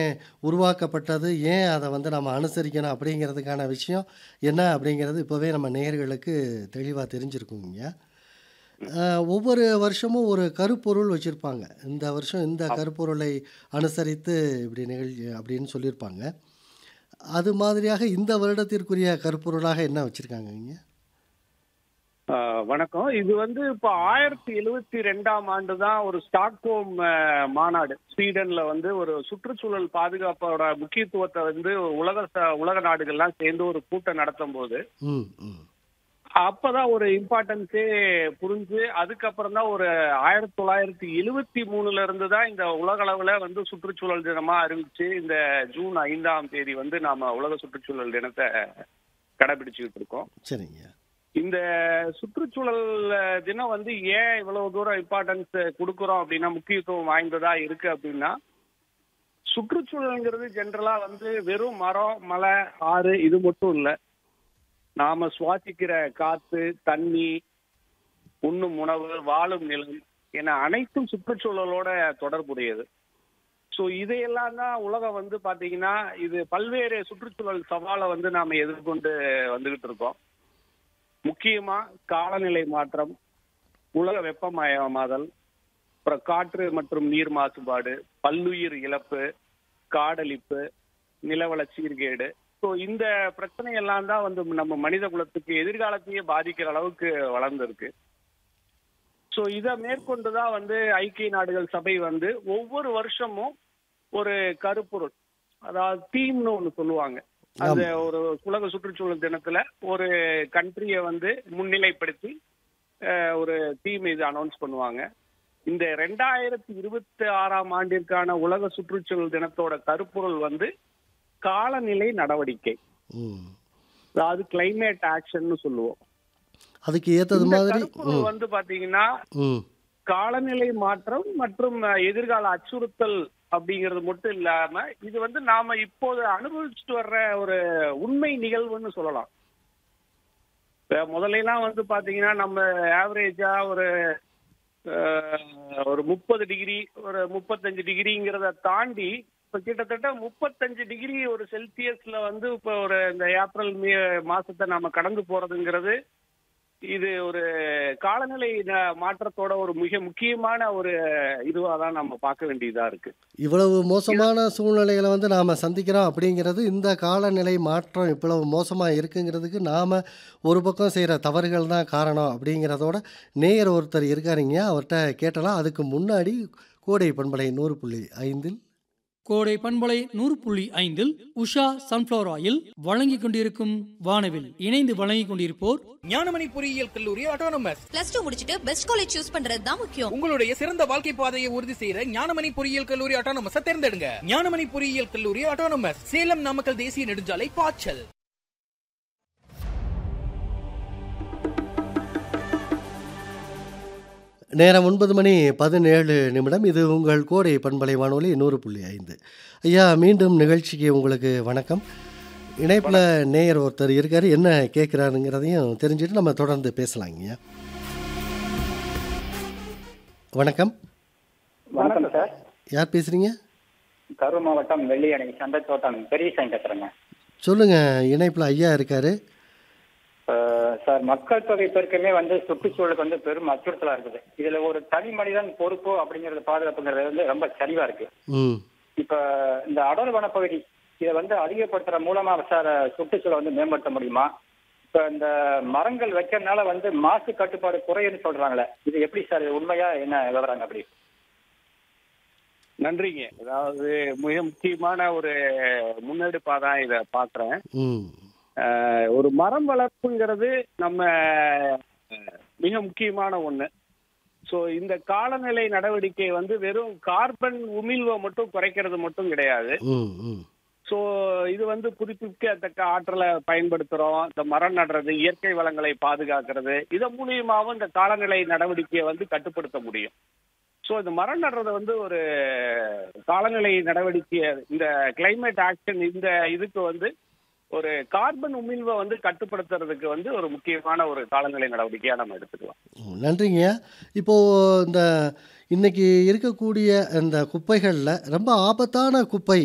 ஏன் உருவாக்கப்பட்டது? ஏன் அத வந்து நம்ம அனுசரிக்கணும்? அப்படிங்கிறதுக்கான விஷயம் என்ன? அப்படிங்கிறது இப்பவே நம்ம நேயர்களுக்கு தெளிவா தெரிஞ்சிருக்குங்கய்யா. அ ஒவ்வொரு வருஷமும் ஒரு கருப்பொருள் வச்சிருப்பாங்க. இந்த வருஷம் இந்த ஆம். கருப்பொருளை அனுசரித்து இப்படி நிகழ்ச்சி அப்படின்னு சொல்லியிருப்பாங்க. அது மாதிரியாக இந்த வருடத்திற்குரிய கருப்பொருளாக என்ன வச்சிருக்காங்கங்க? ஆ, வணக்கம். இது வந்து இப்ப 1072ஆம் ஆண்டு தான் ஒரு ஸ்டாக்ஹோம் அ மாநாடு. ஸ்வீடன்ல வந்து ஒரு சுற்றுச்சூழல் பாதுகாப்போட முக்கியத்துவத்த வந்து உலக ச உலக நாடுகள்லாம் சேர்ந்து ஒரு கூட்டம் நடத்தும்போது, ம், ம். அப்பதான் ஒரு இம்பார்ட்டன்ஸே புரிஞ்சு, அதுக்கப்புறம் தான் ஒரு 1973ல இருந்து தான் இந்த உலக அளவுல வந்து சுற்றுச்சூழல் தினமா அறிவிச்சு, இந்த ஜூன் 5ஆம் தேதி வந்து நாம உலக சுற்றுச்சூழல் தினத்த கடைபிடிச்சுக்கிட்டு இருக்கோம். சரிங்க. இந்த சுற்றுச்சூழல் அஹ், தினம் வந்து ஏன் இவ்வளவு தூரம் இம்பார்ட்டன்ஸ் கொடுக்கறோம் அப்படின்னா முக்கியத்துவம் வாய்ந்ததா இருக்கு அப்படின்னா சுற்றுச்சூழல்ங்கிறது ஜென்ரலா வந்து வெறும் மரம் மலை ஆறு இது மட்டும் இல்ல நாம சுவாசிக்கிற காத்து தண்ணி உண்ணும் உணவு வாழும் நிலம் என அனைத்தும் சுற்றுச்சூழலோட தொடர்புடையது ஸோ இதையெல்லாம் தான் உலகம் வந்து பாத்தீங்கன்னா இது பல்வேறு சுற்றுச்சூழல் சவாலை வந்து நாம எதிர்கொண்டு வந்துகிட்டு இருக்கோம் முக்கியமா காலநிலை மாற்றம் உலக வெப்பமயமாதல் அப்புறம் காற்று மற்றும் நீர் மாசுபாடு பல்லுயிர் இழப்பு காடழிப்பு நிலவள சீர்கேடு ஸோ இந்த பிரச்சனை எல்லாம் தான் வந்து நம்ம மனித குலத்துக்கு எதிர்காலத்தையே பாதிக்கிற அளவுக்கு வளர்ந்துருக்கு ஸோ இதை மேற்கொண்டு தான் வந்து ஐக்கிய நாடுகள் சபை வந்து ஒவ்வொரு வருஷமும் ஒரு கருப்பொருள் அதாவது தீம்னு ஒன்று சொல்லுவாங்க அந்த ஆமா. ஒரு உலக சுற்றுச்சூழல் தினத்துல ஒரு கண்ட்ரியை வந்து முன்னிலைப்படுத்தி அஹ், ஒரு தீம் இது அனௌன்ஸ் பண்ணுவாங்க இந்த ரெண்டாயிரத்தி இருபத்தி ஆறாம் ஆண்டிற்கான உலக சுற்றுச்சூழல் தினத்தோட கருப்பொருள் வந்து காலநிலை நடவடிக்கை ம். அதாவது கிளைமேட் ஆக்ஷன்னு சொல்லுவோம் அதுக்கு ஏத்தது இந்த மாதிரி கருப்பொருள் ம், வந்து பாத்தீங்கன்னா ம். காலநிலை மாற்றம் மற்றும் அஹ், எதிர்கால அச்சுறுத்தல் அப்படிங்கிறது மட்டும் இல்லாம இது வந்து நாம இப்போது அனுபவிச்சுட்டு வர்ற ஒரு உண்மை நிகழ்வுன்னு சொல்லலாம் இப்ப முதல்ல எல்லாம் வந்து பாத்தீங்கன்னா நம்ம ஆவரேஜா ஒரு அஹ், ஒரு முப்பது டிகிரி ஒரு முப்பத்தஞ்சு டிகிரிங்கிறத தாண்டி இப்ப கிட்டத்தட்ட முப்பத்தஞ்சு டிகிரி ஒரு செல்சியஸ்ல வந்து இப்ப ஒரு இந்த ஏப்ரல் மே மாசத்தை நாம கடந்து போறதுங்கிறது இது ஒரு காலநிலை ந- மாற்றத்தோட ஒரு மிக முக்கியமான ஒரு இதுவா தான் நம்ம பார்க்க வேண்டியதா இருக்கு இவ்வளவு மோசமான சூழ்நிலைகளை வந்து நாம சந்திக்கிறோம் அப்படிங்கிறது இந்த காலநிலை மாற்றம் இவ்வளவு மோசமா இருக்குங்கிறதுக்கு நாம ஒரு பக்கம் செய்யற தவறுகள் தான் காரணம் அப்படிங்கிறதோட நேயர் ஒருத்தர் இருக்காருங்க அவர்கிட்ட கேட்டலாம் அதுக்கு முன்னாடி கோடை பண்பலை நூறு புள்ளி ஐந்தில் கோடை பண்பலை நூறு புள்ளி ஐந்தில் உஷா சன்ஃப்ளவர் ஆயில் வழங்கிக் கொண்டிருக்கும் வானவில் இணைந்து வழங்கிக் கொண்டிருப்போர் ஞானமணி பொறியியல் கல்லூரி ஆட்டோனமஸ் பிளஸ் டூ முடிச்சிட்டு பெஸ்ட் காலேஜ் சூஸ் பண்றது தான் முக்கியம் உங்களுடைய சிறந்த வாழ்க்கை பாதையை உறுதி செய்யற ஞானமணி பொறியியல் கல்லூரி ஆட்டோனமஸ் தேர்ந்தெடுங்க ஞானமணி பொறியியல் கல்லூரி ஆட்டோனமஸ் சேலம் நாமக்கல் தேசிய நெடுஞ்சாலை பாய்ச்சல் நேரம் ஒன்பது மணி பதினேழு நிமிடம் இது உங்கள் கோடை பண்பலை வானொலி நூறு புள்ளி ஐந்து ஐயா மீண்டும் நிகழ்ச்சிக்கு உங்களுக்கு வணக்கம் இணைப்பில் நேயர் ஒருத்தர் இருக்காரு என்ன கேட்குறாருங்கிறதையும் தெரிஞ்சுட்டு நம்ம தொடர்ந்து பேசலாங்கய்யா வணக்கம் வணக்கம் சார் யார் பேசுறீங்க கரூர் மாவட்டம் வெள்ளியணை சந்தை தோட்டம் பெரிய சாமி பேசுறேங்க சொல்லுங்க இணைப்பில் ஐயா இருக்காரு அஹ் சார் மக்கள் தொகை பெருக்கமே வந்து சுற்றுச்சூழலுக்கு வந்து பெரும் அச்சுறுத்தலா இருக்குது இதுல ஒரு தனி மனிதன் பொறுப்பு அப்படிங்கறது பாதுகாப்புங்கிறது வந்து ரொம்ப சரிவா இருக்கு ம் இப்ப இந்த அடர் வனப்பகுதி இதை வந்து அதிகப்படுத்துற மூலமா சார் சுற்றுச்சூழலை வந்து மேம்படுத்த முடியுமா இப்ப இந்த மரங்கள் வைக்கிறதுனால வந்து மாசு கட்டுப்பாடு குறையுன்னு சொல்றாங்களே இது எப்படி சார் இது உண்மையா என்ன விவரங்க அப்படி நன்றிங்க அதாவது மிக முக்கியமான ஒரு முன்னெடுப்பா தான் இதை பாக்குறேன் ம் அஹ், ஒரு மரம் வளர்ப்புங்கிறது நம்ம அஹ், மிக முக்கியமான ஒண்ணு ஸோ இந்த காலநிலை நடவடிக்கை வந்து வெறும் கார்பன் உமிழ்வை மட்டும் குறைக்கிறது மட்டும் கிடையாது ம் ம் ஸோ இது வந்து புதுப்பிக்கத்தக்க ஆற்றலை பயன்படுத்துறோம் இந்த மரம் நடுறது இயற்கை வளங்களை பாதுகாக்கிறது இதன் மூலியமாவும் இந்த காலநிலை நடவடிக்கையை வந்து கட்டுப்படுத்த முடியும் ஸோ இந்த மரம் நடுறதை வந்து ஒரு காலநிலை நடவடிக்கை இந்த கிளைமேட் ஆக்ஷன் இந்த இதுக்கு வந்து ஒரு கார்பன் உமிழ்வை வந்து கட்டுப்படுத்துறதுக்கு வந்து ஒரு முக்கியமான ஒரு காலநிலை நடவடிக்கையா நம்ம எடுத்துக்கலாம் ம், நன்றிங்கய்யா இப்போது இந்த இன்னைக்கு இருக்கக்கூடிய இந்த குப்பைகளில் ரொம்ப ஆபத்தான குப்பை